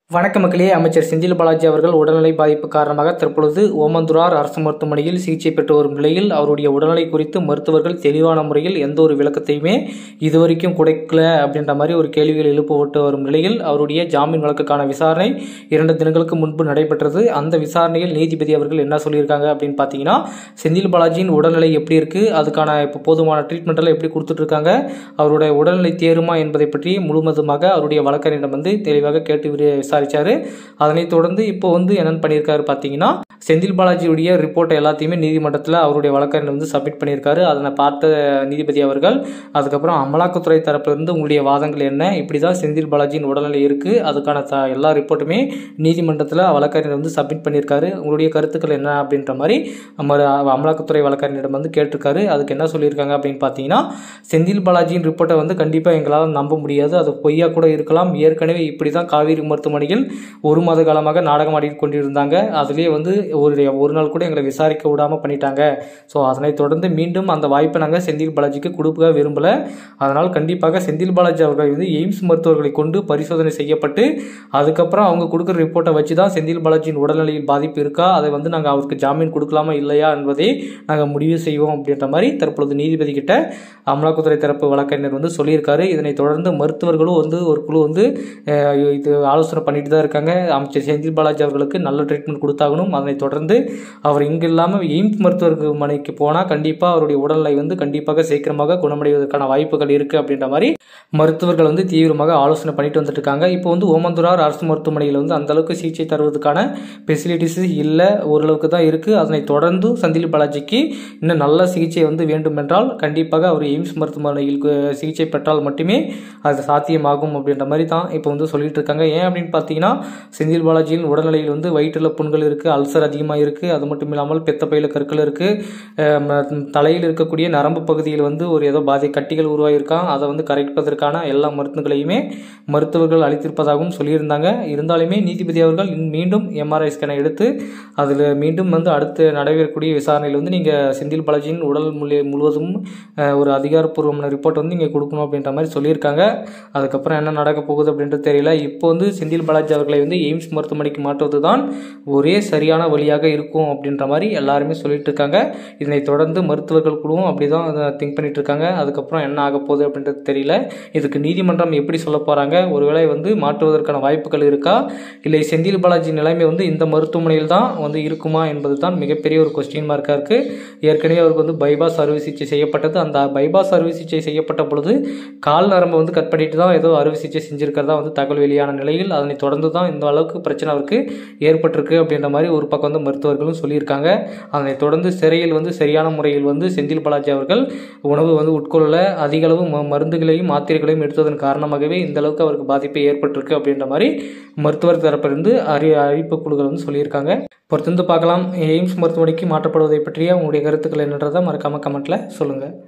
வணக்க மக்களே அமைச்சர் செந்தில் பாலாஜி அவர்கள் உடல்நிலை பாதிப்பு காரணமாக தற்பொழுது ஓமந்துரார் அரசு மருத்துவமனையில் சிகிச்சை பெற்று வரும் நிலையில் அவருடைய உடல்நிலை குறித்து மருத்துவர்கள் தெளிவான முறையில் எந்த ஒரு விளக்கத்தையுமே இதுவரைக்கும் கொடுக்கல அப்படின்ற மாதிரி ஒரு கேள்விகள் எழுப்பப்பட்டு வரும் நிலையில் அவருடைய ஜாமீன் வழக்குக்கான விசாரணை இரண்டு தினங்களுக்கு முன்பு நடைபெற்றது அந்த விசாரணையில் நீதிபதி அவர்கள் என்ன சொல்லியிருக்காங்க அப்படின்னு பார்த்தீங்கன்னா செந்தில் பாலாஜியின் உடல்நிலை எப்படி இருக்கு அதுக்கான இப்போ போதுமான ட்ரீட்மெண்ட் எல்லாம் எப்படி கொடுத்துட்டு இருக்காங்க அவருடைய உடல்நிலை தேருமா என்பதை பற்றி முழுவதுமாக அவருடைய வழக்கறிஞரிடம் வந்து தெளிவாக கேட்டு விரு- விசாரிச்சாரு அதனைத் தொடர்ந்து இப்போ வந்து என்னென்னு பண்ணியிருக்காரு பார்த்தீங்கன்னா செந்தில் பாலாஜியுடைய ரிப்போர்ட்டை எல்லாத்தையுமே நீதிமன்றத்தில் அவருடைய வழக்கறிஞர் வந்து சப்மிட் பண்ணியிருக்காரு அதனை பார்த்த நீதிபதி அவர்கள் அதுக்கப்புறம் அமலாக்கத்துறை தரப்பிலிருந்து உங்களுடைய வாதங்கள் என்ன இப்படி தான் செந்தில் பாலாஜியின் உடல்நிலை இருக்குது அதுக்கான த எல்லா ரிப்போர்ட்டுமே நீதிமன்றத்தில் வழக்கறிஞர் வந்து சப்மிட் பண்ணியிருக்காரு உங்களுடைய கருத்துக்கள் என்ன அப்படின்ற மாதிரி நம்ம அமலாக்கத்துறை வழக்கறிஞரிடம் வந்து கேட்டிருக்காரு அதுக்கு என்ன சொல்லியிருக்காங்க அப்படின்னு பார்த்தீங்கன்னா செந்தில் பாலாஜியின் ரிப்போர்ட்டை வந்து கண்டிப்பாக எங்களால் நம்ப முடியாது அது பொய்யா கூட இருக்கலாம் ஏற்கனவே இப்படி தான் காவேரி மருத்துவமனையில் ஒரு மாத காலமாக நாடகம் ஆடிட்டு கொண்டிருந்தாங்க அதுலேயே வந்து ஒரு ஒரு நாள் கூட எங்களை விசாரிக்க விடாமல் பண்ணிட்டாங்க ஸோ அதனைத் தொடர்ந்து மீண்டும் அந்த வாய்ப்பை நாங்கள் செந்தில் பாலாஜிக்கு கொடுக்க விரும்பலை அதனால் கண்டிப்பாக செந்தில் பாலாஜி அவர்கள் வந்து எய்ம்ஸ் மருத்துவர்களை கொண்டு பரிசோதனை செய்யப்பட்டு அதுக்கப்புறம் அவங்க கொடுக்குற ரிப்போர்ட்டை வச்சு தான் செந்தில் பாலாஜியின் உடல்நிலையில் பாதிப்பு இருக்கா அதை வந்து நாங்கள் அவருக்கு ஜாமீன் கொடுக்கலாமா இல்லையா என்பதை நாங்கள் முடிவு செய்வோம் அப்படின்ற மாதிரி தற்பொழுது நீதிபதி கிட்ட அமலாக்கத்துறை தரப்பு வழக்கறிஞர் வந்து சொல்லியிருக்காரு இதனைத் தொடர்ந்து மருத்துவர்களும் வந்து ஒரு குழு வந்து அஹ், இது ஆலோசனை பண்ணிட்டு தான் இருக்காங்க அமைச்சர் செந்தில் பாலாஜி அவர்களுக்கு நல்ல ட்ரீட்மெண்ட் கொடுத்தாகணும் அதனைத் தொடர்ந்து அவர் இங்கு இல்லாமல் எய்ம்ஸ் மருத்துவமனைக்கு போனால் கண்டிப்பாக அவருடைய உடல்நிலை வந்து கண்டிப்பாக சீக்கிரமாக குணமடைவதற்கான வாய்ப்புகள் இருக்குது அப்படின்ற மாதிரி மருத்துவர்கள் வந்து தீவிரமாக ஆலோசனை பண்ணிட்டு வந்துட்டு இருக்காங்க இப்போ வந்து ஓமந்துரார் அரசு மருத்துவமனையில் வந்து அந்த அளவுக்கு சிகிச்சை தருவதற்கான ஃபெசிலிட்டிஸ் இல்லை ஓரளவுக்கு தான் இருக்குது அதனைத் தொடர்ந்து செந்தில் பாலாஜிக்கு இன்னும் நல்ல சிகிச்சை வந்து வேண்டுமென்றால் கண்டிப்பாக அவர் எய்ம்ஸ் மருத்துவமனையில் கு- சிகிச்சை பெற்றால் மட்டுமே அது சாத்தியமாகும் அப்படின்ற மாதிரி தான் இப்போ வந்து சொல்லிட்டு இருக்காங்க ஏன் அப்படின்னு பார்த்தீங்கன்னா செந்தில் பாலாஜியின் உடல்நிலையில் வந்து வயிற்றில் புண்கள் இருக்குது அல்சர் அதிகமாக இருக்குது அது மட்டும் இல்லாமல் பெத்த பையில கற்கள் இருக்குது தலையில் இருக்கக்கூடிய நரம்பு பகுதியில் வந்து ஒரு ஏதோ பாதி கட்டிகள் உருவாகியிருக்கான் அதை வந்து கரைப்பதற்கான எல்லா மருந்துகளையுமே மருத்துவர்கள் அளித்திருப்பதாகவும் சொல்லியிருந்தாங்க இருந்தாலுமே நீதிபதி அவர்கள் இன் மீண்டும் எம்ஆர்ஐ ஸ்கேனை எடுத்து அதில் மீண்டும் வந்து அடுத்து நடைபெறக்கூடிய விசாரணையில் வந்து நீங்கள் செந்தில் பாலாஜியின் உடல் முழு முழுவதும் அஹ், ஒரு அதிகாரப்பூர்வமான ரிப்போர்ட் வந்து நீங்கள் கொடுக்கணும் அப்படின்ற மாதிரி சொல்லியிருக்காங்க அதுக்கப்புறம் என்ன நடக்க போகுது அப்படின்றது தெரியல இப்போ வந்து செந்தில் பாலாஜி அவர்களை வந்து எய்ம்ஸ் மருத்துவமனைக்கு மாற்றுவது தான் ஒரே சரியான வழியாக இருக்கும் அப்படின்ற மாதிரி எல்லாருமே சொல்லிட்டு இருக்காங்க இதனைத் தொடர்ந்து மருத்துவர்கள் குழுவும் அப்படி தான் திங்க் பண்ணிட்டு இருக்காங்க அதுக்கப்புறம் என்ன ஆக போகுது அப்படின்றது தெரியல இதுக்கு நீதிமன்றம் எப்படி சொல்ல போகிறாங்க ஒருவேளை வந்து மாற்றுவதற்கான வாய்ப்புகள் இருக்கா இல்லை செந்தில் பாலாஜி நிலைமை வந்து இந்த மருத்துவமனையில் தான் வந்து இருக்குமா என்பது தான் மிகப்பெரிய ஒரு கொஸ்டின் மார்க்காக இருக்குது ஏற்கனவே அவருக்கு வந்து பைபாஸ் அறுவை சிகிச்சை செய்யப்பட்டது அந்த பைபாஸ் அறுவை சிகிச்சை செய்யப்பட்ட பொழுது கால் நரம்பை வந்து கட் பண்ணிட்டு தான் ஏதோ அறுவை சிகிச்சை செஞ்சிருக்கிறதா வந்து தகவல் வெளியான நிலையில் அதனை தொடர்ந்து தான் இந்த அளவுக்கு பிரச்சனை அவருக்கு ஏற்பட்டிருக்கு அப்படின்ற மாதிரி ஒரு பக்கம் வந்து மருத்துவர்களும் சொல்லியிருக்காங்க அதனை தொடர்ந்து சிறையில் வந்து சரியான முறையில் வந்து செந்தில் பாலாஜி அவர்கள் உணவு வந்து உட்கொள்ள அதிக அளவு ம- மருந்துகளையும் மாத்திரைகளையும் எடுத்ததன் காரணமாகவே இந்த அளவுக்கு அவருக்கு பாதிப்பு ஏற்பட்டிருக்கு அப்படின்ற மாதிரி மருத்துவர் தரப்பிலிருந்து அறி அறிவிப்பு குழுக்கள் வந்து சொல்லியிருக்காங்க பொறுத்திருந்து பார்க்கலாம் எய்ம்ஸ் மருத்துவமனைக்கு மாற்றப்படுவதை பற்றிய உங்களுடைய கருத்துக்கள் என்னன்றதை மறக்காம கமெண்ட்ல சொல்லுங்கள்